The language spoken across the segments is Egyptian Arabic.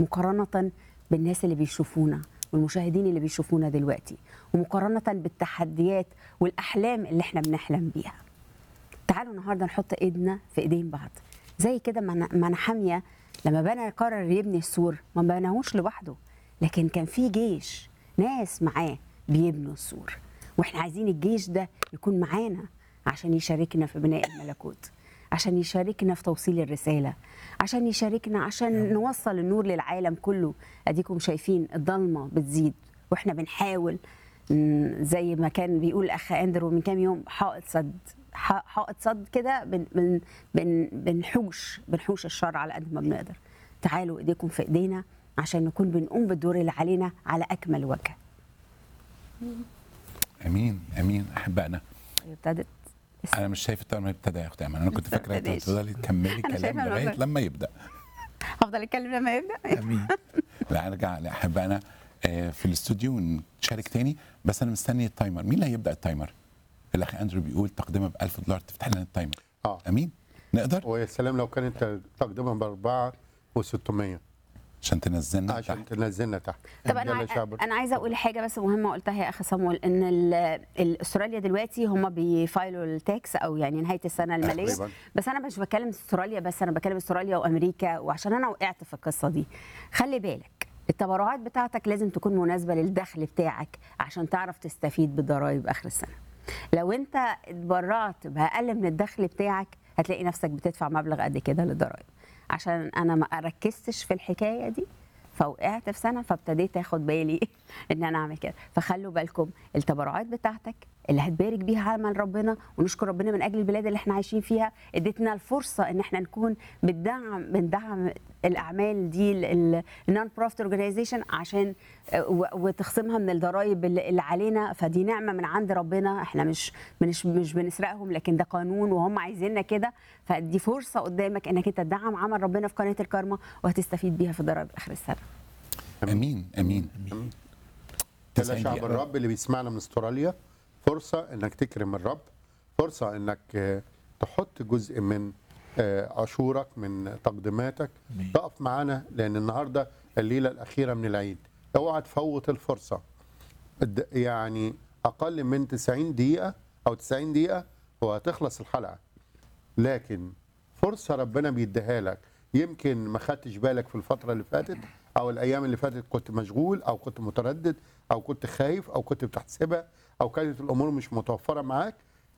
مقارنه بالناس اللي بيشوفونا والمشاهدين اللي بيشوفونا دلوقتي ومقارنه بالتحديات والاحلام اللي احنا بنحلم بيها تعالوا النهارده نحط ايدنا في ايدين بعض زي كده ما ما نحاميه لما بنى قرر يبني السور ما بناهوش لوحده لكن كان في جيش ناس معاه بيبنوا السور واحنا عايزين الجيش ده يكون معانا عشان يشاركنا في بناء الملكوت عشان يشاركنا في توصيل الرساله عشان يشاركنا عشان نوصل النور للعالم كله اديكم شايفين الضلمه بتزيد واحنا بنحاول م، زي ما كان بيقول اخ اندرو من كام يوم حائط صد ح- حائط صد كده بن بن بن بنحوش بنحوش الشر على قد ما بنقدر تعالوا ايديكم في ايدينا عشان نكون بنقوم بالدور اللي علينا على اكمل وجه امين امين احبائنا ابتدت انا مش شايف التايمر ابتدى يا اختي امان انا كنت لسه فاكره انت ابتداش. هتفضلي تكملي أنا كلام شايفة لغايه الموضوع. لما يبدا هفضل اتكلم لما يبدا امين لا ارجع لاحبائنا آه، في الاستوديو ونشارك تاني بس انا مستني التايمر مين اللي هيبدا التايمر الاخ اندرو بيقول تقدمه ب 1000 دولار تفتح لنا التايمر اه امين نقدر ويا سلام لو كانت تقدمها باربعه و600 عشان تنزلنا عشان تحت. تنزلنا تحت طب انا يلا شعب. انا عايزه اقول حاجه بس مهمه قلتها يا اخ صامويل ان ال- ال- استراليا دلوقتي هم بيفايلوا التاكس او يعني نهايه السنه الماليه تقريباً. بس انا مش بتكلم استراليا بس انا بتكلم استراليا وامريكا وعشان انا وقعت في القصه دي خلي بالك التبرعات بتاعتك لازم تكون مناسبه للدخل بتاعك عشان تعرف تستفيد بالضرائب اخر السنه لو انت اتبرعت باقل من الدخل بتاعك هتلاقي نفسك بتدفع مبلغ قد كده للضرائب عشان انا ما ركزتش في الحكايه دي فوقعت في سنه فابتديت اخد بالي ان انا اعمل كده فخلوا بالكم التبرعات بتاعتك اللي هتبارك بيها عمل ربنا ونشكر ربنا من اجل البلاد اللي احنا عايشين فيها ادتنا الفرصه ان احنا نكون بندعم بندعم الاعمال دي النون بروفيت اورجانيزيشن عشان آه، و- وتخصمها من الضرائب اللي اللي علينا فدي نعمه من عند ربنا احنا مش مش مش بنسرقهم لكن ده قانون وهم عايزيننا كده فدي فرصه قدامك انك انت تدعم عمل ربنا في قناه الكارما وهتستفيد بيها في الضرائب اخر السنه امين امين يلا 90 شعب دقيقة. الرب اللي بيسمعنا من استراليا فرصه انك تكرم الرب فرصه انك آه، تحط جزء من آه، عشورك من تقديماتك تقف معانا لان النهارده الليله الاخيره من العيد اوعى تفوت الفرصه الد- يعني اقل من 90 دقيقه او 90 دقيقه وهتخلص الحلقه لكن فرصه ربنا بيديها لك يمكن ما خدتش بالك في الفتره اللي فاتت او الايام اللي فاتت كنت مشغول او كنت متردد او كنت خايف او كنت بتحسبها او كانت الامور مش متوفره معاك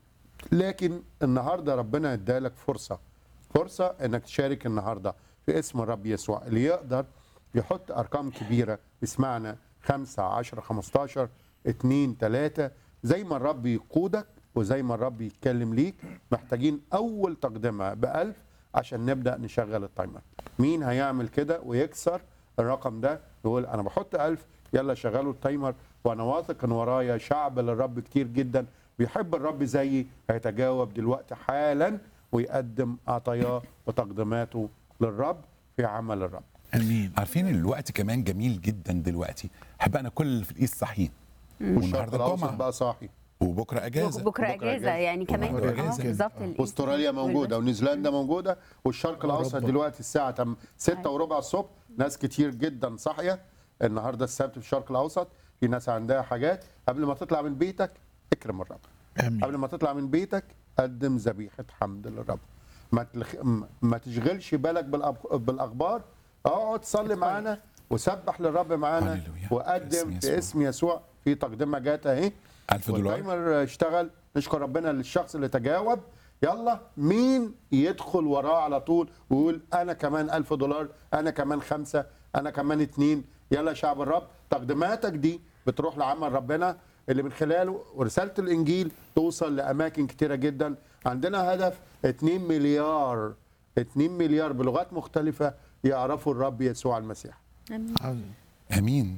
لكن النهارده ربنا ادالك فرصه فرصه انك تشارك النهارده في اسم الرب يسوع اللي يقدر يحط ارقام كبيره بسمعنا 5 10 15 2 3 زي ما الرب يقودك وزي ما الرب يتكلم ليك محتاجين اول تقدمه ب 1000 عشان نبدا نشغل التايمر مين هيعمل كده ويكسر الرقم ده يقول انا بحط 1000 يلا شغلوا التايمر وانا واثق ان ورايا شعب للرب كتير جدا بيحب الرب زيي هيتجاوب دلوقتي حالا ويقدم عطاياه وتقديماته للرب في عمل الرب امين عارفين إن الوقت كمان جميل جدا دلوقتي احبائنا كل اللي في الايست صاحيين والشرق والنهارده الاوسط الجمعه بقى صاحي وبكره اجازه بكره بكرة اجازه أجازة. يعني كمان بكرة اه أجازة. بالظبط ال- واستراليا موجوده ونيوزيلندا موجوده والشرق الاوسط دلوقتي الساعه تم 6 وربع الصبح ناس كتير جدا صاحيه النهارده السبت في الشرق الاوسط في ناس عندها حاجات قبل ما تطلع من بيتك اكرم الرب قبل امين ما تطلع من بيتك قدم ذبيحه حمد للرب ما تلخ... م- ما تشغلش بالك بالأب... بالاخبار اقعد صلي معانا وسبح للرب معانا هللويا. وقدم باسم في يسوع. اسم يسوع في تقدمه جات اهي 1000 دولار والتايمر اشتغل نشكر ربنا للشخص اللي تجاوب يلا مين يدخل وراه على طول ويقول انا كمان ألف دولار انا كمان خمسة انا كمان اتنين يلا يا شعب الرب تقديماتك دي بتروح لعمل ربنا اللي من خلاله ورسالة الإنجيل توصل لأماكن كتيرة جدا عندنا هدف 2 مليار 2 مليار بلغات مختلفة يعرفوا الرب يسوع المسيح عظيم. امين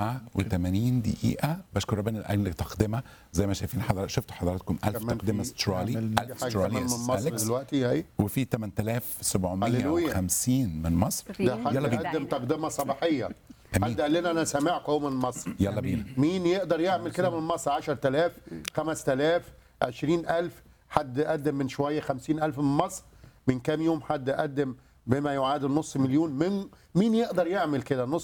89 دقيقة بشكر ربنا لاجل تقدمة زي ما شايفين حضرتك شفتوا حضراتكم 1000 كمان تقدمة في- استرالي عمل- 1000 في حاجة استرالي كمان من مصر أليكس. دلوقتي اهي وفي 8750 من مصر ده حد يلا بينا قدم تقدمة صباحية أمين. حد قال لنا انا سامعكم من مصر يلا بينا مين يقدر يعمل كده من مصر 10000 5000 20000 حد قدم من شويه 50000 من مصر من كام يوم حد قدم بما يعادل نص مليون من مين يقدر يعمل كده نص